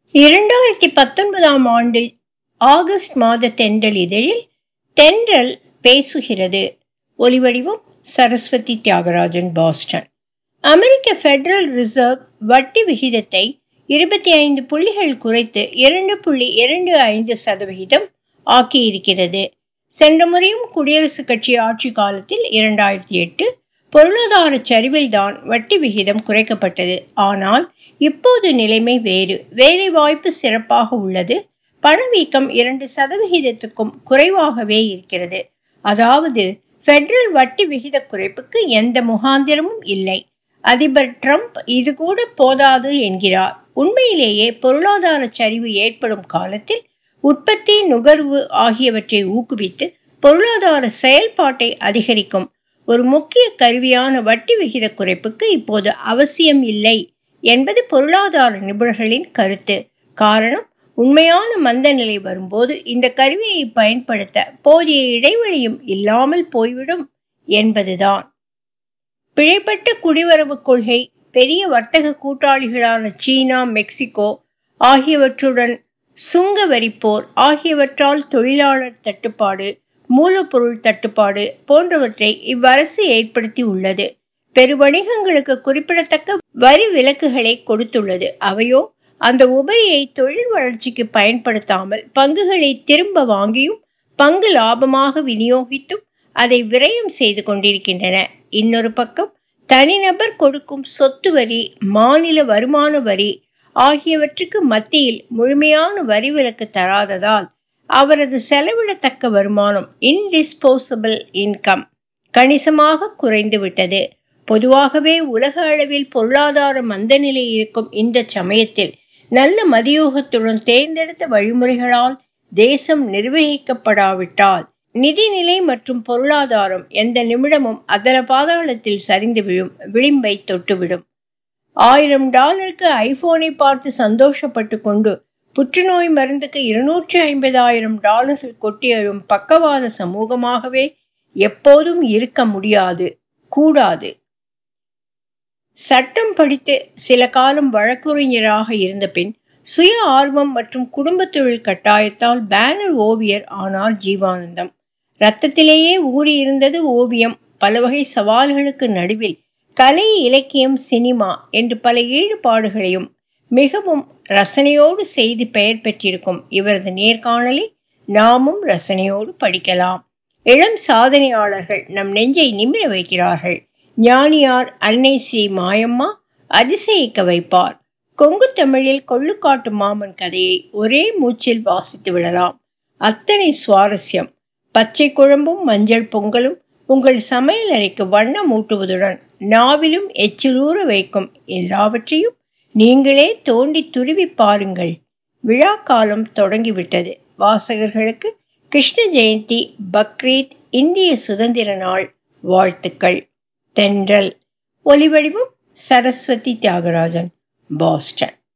இரண்டாயிரத்தி பத்தொன்பதாம் ஆண்டு ஆகஸ்ட் மாத தென்றல் இதழில் தென்றல் பேசுகிறது ஒலிவடிவம் சரஸ்வதி தியாகராஜன் பாஸ்டன் அமெரிக்க பெடரல் ரிசர்வ் வட்டி விகிதத்தை இருபத்தி ஐந்து புள்ளிகள் குறைத்து இரண்டு புள்ளி இரண்டு ஐந்து சதவிகிதம் ஆக்கியிருக்கிறது சென்ற முறையும் குடியரசுக் கட்சி ஆட்சி காலத்தில் இரண்டாயிரத்தி எட்டு பொருளாதார சரிவில்தான் வட்டி விகிதம் குறைக்கப்பட்டது ஆனால் இப்போது நிலைமை வேறு வேலைவாய்ப்பு சிறப்பாக உள்ளது பணவீக்கம் இரண்டு சதவிகிதத்துக்கும் குறைவாகவே இருக்கிறது அதாவது பெடரல் வட்டி விகித குறைப்புக்கு எந்த முகாந்திரமும் இல்லை அதிபர் ட்ரம்ப் இது கூட போதாது என்கிறார் உண்மையிலேயே பொருளாதார சரிவு ஏற்படும் காலத்தில் உற்பத்தி நுகர்வு ஆகியவற்றை ஊக்குவித்து பொருளாதார செயல்பாட்டை அதிகரிக்கும் ஒரு முக்கிய கருவியான வட்டி விகித குறைப்புக்கு இப்போது அவசியம் இல்லை என்பது பொருளாதார நிபுணர்களின் கருத்து காரணம் உண்மையான மந்த நிலை வரும்போது இந்த கருவியை பயன்படுத்த போதிய இடைவெளியும் இல்லாமல் போய்விடும் என்பதுதான் பிழைப்பட்ட குடிவரவு கொள்கை பெரிய வர்த்தக கூட்டாளிகளான சீனா மெக்சிகோ ஆகியவற்றுடன் சுங்க வரிப்போர் ஆகியவற்றால் தொழிலாளர் தட்டுப்பாடு மூலப்பொருள் தட்டுப்பாடு போன்றவற்றை இவ்வரசு ஏற்படுத்தி உள்ளது பெருவணிகங்களுக்கு குறிப்பிடத்தக்க வரி விலக்குகளை கொடுத்துள்ளது அவையோ அந்த உபரியை தொழில் வளர்ச்சிக்கு பயன்படுத்தாமல் பங்குகளை திரும்ப வாங்கியும் பங்கு லாபமாக விநியோகித்தும் அதை விரயம் செய்து கொண்டிருக்கின்றன இன்னொரு பக்கம் தனிநபர் கொடுக்கும் சொத்து வரி மாநில வருமான வரி ஆகியவற்றுக்கு மத்தியில் முழுமையான வரி விலக்கு தராததால் அவரது செலவிடத்தக்க வருமானம் இன்டிஸ்போசபிள் இன்கம் கணிசமாக குறைந்துவிட்டது பொதுவாகவே உலக அளவில் பொருளாதார மந்தநிலை இருக்கும் இந்த சமயத்தில் நல்ல மதியோகத்துடன் தேர்ந்தெடுத்த வழிமுறைகளால் தேசம் நிர்வகிக்கப்படாவிட்டால் நிதிநிலை மற்றும் பொருளாதாரம் எந்த நிமிடமும் அதல பாதாளத்தில் சரிந்து விழும் விளிம்பை தொட்டுவிடும் ஆயிரம் டாலருக்கு ஐபோனை பார்த்து சந்தோஷப்பட்டு கொண்டு புற்றுநோய் மருந்துக்கு இருநூற்றி ஐம்பதாயிரம் டாலர்கள் கொட்டி எழும் பக்கவாத சமூகமாகவே எப்போதும் இருக்க முடியாது கூடாது சட்டம் படித்து சில காலம் வழக்குரைஞராக இருந்த பின் சுய ஆர்வம் மற்றும் குடும்ப தொழில் கட்டாயத்தால் பேனர் ஓவியர் ஆனார் ஜீவானந்தம் ரத்தத்திலேயே ஊறியிருந்தது ஓவியம் பல வகை சவால்களுக்கு நடுவில் கலை இலக்கியம் சினிமா என்று பல ஈடுபாடுகளையும் மிகவும் ரசனையோடு செய்து பெயர் பெற்றிருக்கும் இவரது நேர்காணலை நாமும் ரசனையோடு படிக்கலாம் இளம் சாதனையாளர்கள் நம் நெஞ்சை நிமிர வைக்கிறார்கள் ஞானியார் அன்னை ஸ்ரீ மாயம்மா அதிசயிக்க வைப்பார் கொங்கு தமிழில் கொள்ளுக்காட்டு மாமன் கதையை ஒரே மூச்சில் வாசித்து விடலாம் அத்தனை சுவாரஸ்யம் பச்சை குழம்பும் மஞ்சள் பொங்கலும் உங்கள் சமையல் அறைக்கு வண்ணம் ஊட்டுவதுடன் நாவிலும் எச்சிலூற வைக்கும் எல்லாவற்றையும் நீங்களே தோண்டி துருவி பாருங்கள் விழா காலம் தொடங்கிவிட்டது வாசகர்களுக்கு கிருஷ்ண ஜெயந்தி பக்ரீத் இந்திய சுதந்திர நாள் வாழ்த்துக்கள் தென்றல் ஒலிவடிவம் சரஸ்வதி தியாகராஜன் பாஸ்டன்